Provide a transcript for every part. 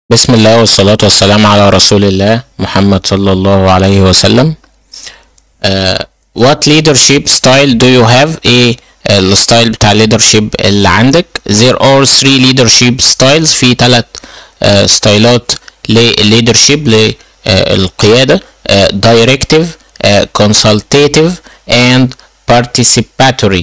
بسم الله والصلاة والسلام على رسول الله محمد صلى الله عليه وسلم uh, What leadership style do you have ايه الستايل بتاع leadership اللي عندك There are three leadership styles في ثلاث uh, ستايلات للleadership للقيادة uh, directive uh, consultative and participatory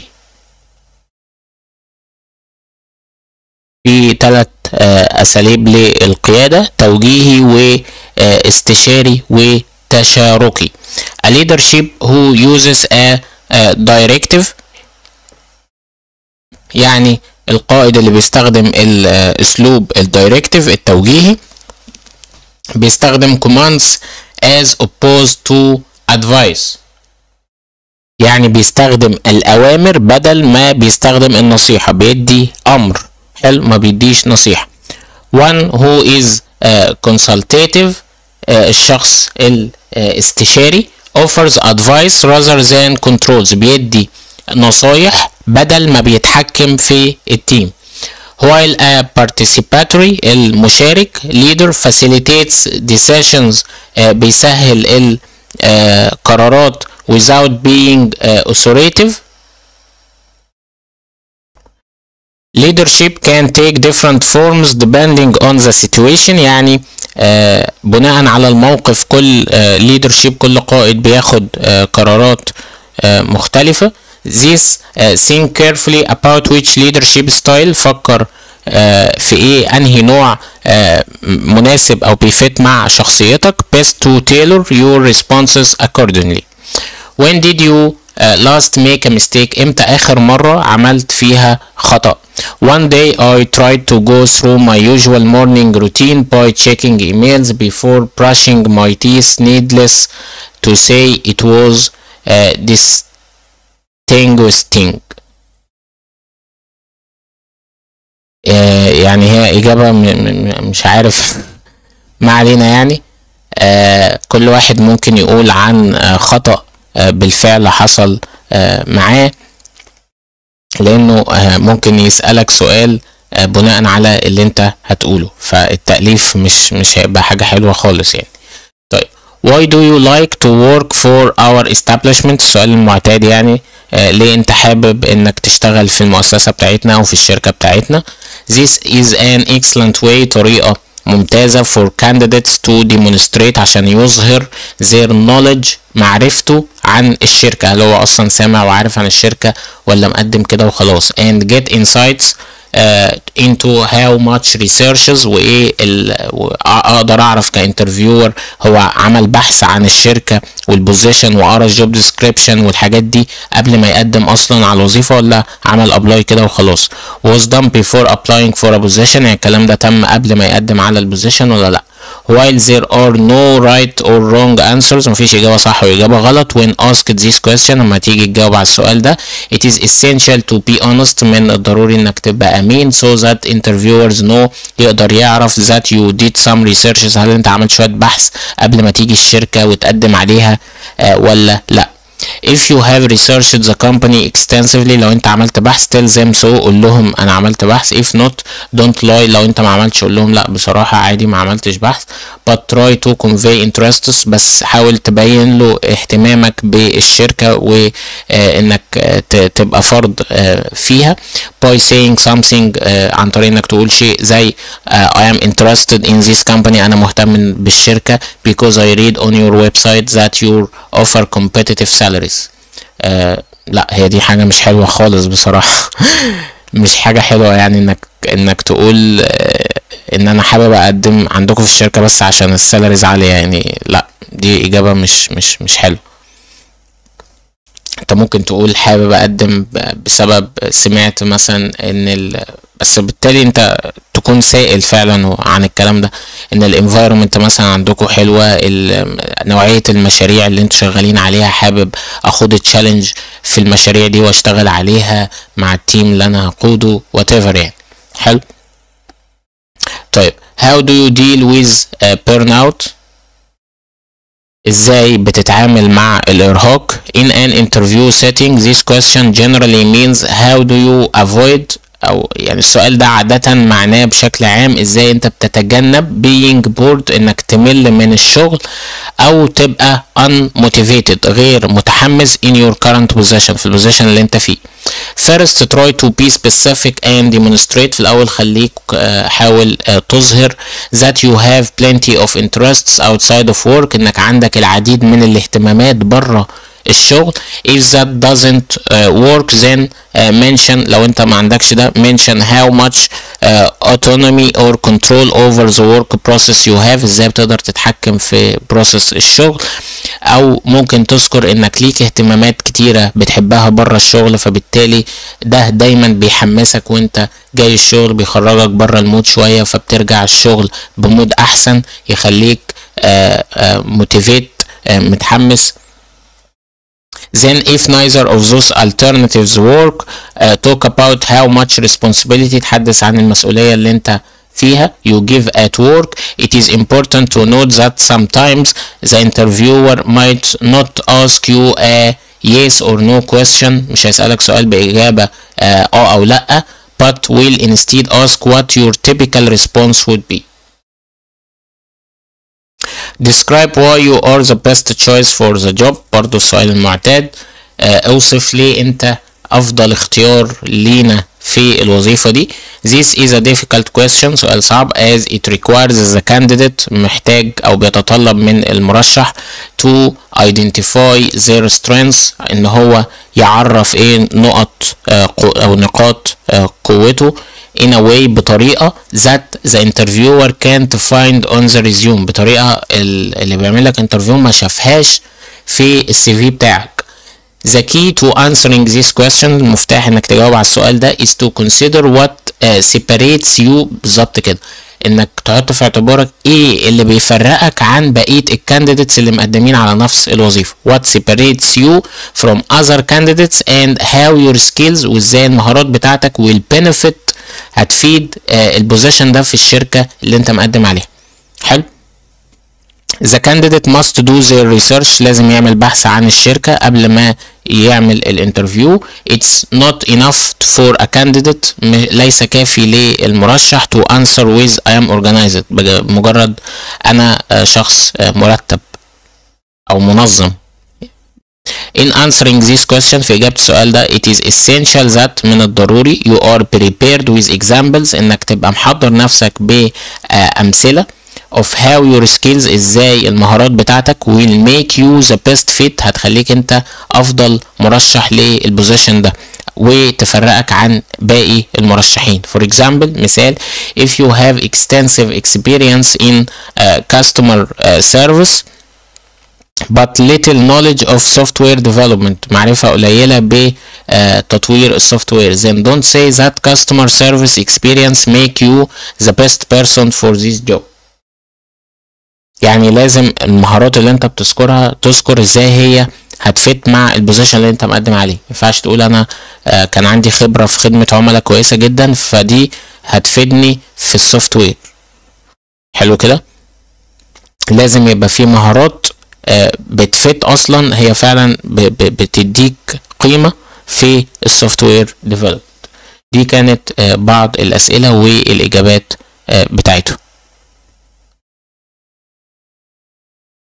في ثلاث أساليب للقيادة توجيهي واستشاري وتشاركي A leadership who uses a, a directive يعني القائد اللي بيستخدم الأسلوب الدايركتيف التوجيهي بيستخدم commands as opposed to advice يعني بيستخدم الأوامر بدل ما بيستخدم النصيحة بيدي أمر حلو ما بيديش نصيحة one who is uh, consultative uh, الشخص الاستشاري offers advice rather than controls بيدي نصايح بدل ما بيتحكم في التيم while a participatory المشارك leader facilitates decisions uh, بيسهل القرارات without being uh, authoritative leadership can take different forms depending on the situation يعني آه بناء على الموقف كل آه leadership كل قائد بياخد آه قرارات آه مختلفة this uh, think carefully about which leadership style فكر آه في ايه انهي نوع آه مناسب او بيفت مع شخصيتك best to tailor your responses accordingly when did you uh, last make a mistake امتى اخر مرة عملت فيها خطأ One day I tried to go through my usual morning routine by checking emails before brushing my teeth needless to say it was uh, distinguishing uh, يعني هي إجابة مش عارف ما علينا يعني uh, كل واحد ممكن يقول عن uh, خطأ uh, بالفعل حصل uh, معاه لانه ممكن يسألك سؤال بناء على اللي انت هتقوله فالتأليف مش مش هيبقى حاجة حلوة خالص يعني طيب why do you like to work for our establishment السؤال المعتاد يعني آه ليه انت حابب انك تشتغل في المؤسسة بتاعتنا او في الشركة بتاعتنا this is an excellent way طريقة ممتازة for candidates to demonstrate عشان يظهر their knowledge معرفته عن الشركة هل هو أصلا سامع وعارف عن الشركة ولا مقدم كده وخلاص and get insights uh, into how much researches وإيه أقدر أعرف كانترفيور هو عمل بحث عن الشركة والبوزيشن وقرا الجوب ديسكريبشن والحاجات دي قبل ما يقدم أصلا على الوظيفة ولا عمل أبلاي كده وخلاص was done before applying for a position يعني الكلام ده تم قبل ما يقدم على البوزيشن ولا لأ while there are no right or wrong answers مفيش إجابة صح وإجابة غلط when asked this question لما تيجي تجاوب على السؤال ده it is essential to be honest من الضروري إنك تبقى أمين so that interviewers know يقدر يعرف that you did some researches هل أنت عملت شوية بحث قبل ما تيجي الشركة وتقدم عليها آه ولا لأ if you have researched the company extensively لو انت عملت بحث tell them so قول لهم انا عملت بحث if not don't lie لو انت ما عملتش قول لهم لا بصراحة عادي ما عملتش بحث but try to convey interests بس حاول تبين له اهتمامك بالشركة وانك تبقى فرد فيها by saying something عن طريق انك تقول شيء زي I am interested in this company انا مهتم بالشركة because I read on your website that you offer competitive salaries آه لا هي دي حاجة مش حلوة خالص بصراحة مش حاجة حلوة يعني انك انك تقول آه ان انا حابب اقدم عندكم في الشركة بس عشان السالاريز عالية يعني لا دي اجابة مش مش مش حلوة انت ممكن تقول حابب اقدم بسبب سمعت مثلا ان ال... بس بالتالي انت تكون سائل فعلا عن الكلام ده ان الانفايرمنت مثلا عندكم حلوه نوعيه المشاريع اللي انتوا شغالين عليها حابب اخد تشالنج في المشاريع دي واشتغل عليها مع التيم اللي انا هقوده وات يعني حلو طيب how do you deal with uh, burnout ازاي بتتعامل مع الارهاق in an interview setting this question generally means how do you avoid او يعني السؤال ده عادة معناه بشكل عام ازاي انت بتتجنب being bored انك تمل من الشغل او تبقى unmotivated غير متحمس in your current position في البوزيشن اللي انت فيه first try to be specific and demonstrate في الاول خليك آه، حاول آه، تظهر that you have plenty of interests outside of work انك عندك العديد من الاهتمامات بره الشغل if that doesn't uh, work then uh, mention لو انت ما عندكش ده mention how much uh, autonomy or control over the work process you have ازاي بتقدر تتحكم في process الشغل او ممكن تذكر انك ليك اهتمامات كتيرة بتحبها بره الشغل فبالتالي ده دايما بيحمسك وانت جاي الشغل بيخرجك بره المود شوية فبترجع الشغل بمود احسن يخليك موتيفيت متحمس then if neither of those alternatives work uh, talk about how much responsibility تحدث عن المسؤولية اللي انت فيها you give at work it is important to note that sometimes the interviewer might not ask you a yes or no question مش هيسألك سؤال بإجابة اه آه أو لأ but will instead ask what your typical response would be describe why you are the best choice for the job برضو السؤال المعتاد آه، اوصف ليه انت افضل اختيار لينا في الوظيفة دي this is a difficult question سؤال صعب as it requires the candidate محتاج او بيتطلب من المرشح to identify their strengths ان هو يعرف ايه نقط آه، قو- او نقاط آه، قوته in a way بطريقة that the interviewer can't find on the resume بطريقة ال- اللي بيعمل لك انترفيو ما شافهاش في السي في بتاعك The key to answering this question المفتاح انك تجاوب على السؤال ده is to consider what uh, separates you بالظبط كده انك تحط في اعتبارك ايه اللي بيفرقك عن بقية الكانديديتس اللي مقدمين على نفس الوظيفة what separates you from other candidates and how your skills وازاي المهارات بتاعتك will benefit هتفيد uh, البوزيشن ده في الشركة اللي انت مقدم عليها حلو The candidate must do their research لازم يعمل بحث عن الشركة قبل ما يعمل الانترفيو It's not enough for a candidate م- ليس كافي للمرشح to answer with I am organized بج- مجرد أنا آه، شخص آه، مرتب أو منظم In answering this question في إجابة السؤال ده it is essential that من الضروري you are prepared with examples إنك تبقى محضر نفسك بأمثلة of how your skills ازاي المهارات بتاعتك will make you the best fit هتخليك انت افضل مرشح للبوزيشن ده وتفرقك عن باقي المرشحين for example مثال if you have extensive experience in uh, customer uh, service but little knowledge of software development معرفة قليلة بتطوير السوفت وير then don't say that customer service experience make you the best person for this job يعني لازم المهارات اللي انت بتذكرها تذكر ازاي هي هتفت مع البوزيشن اللي انت مقدم عليه ما ينفعش تقول انا آه، كان عندي خبرة في خدمة عملاء كويسة جدا فدي هتفيدني في السوفت وير حلو كده لازم يبقى في مهارات آه، بتفت اصلا هي فعلا ب- ب- بتديك قيمة في السوفت وير ديفلوبمنت دي كانت آه، بعض الاسئلة والاجابات آه، بتاعته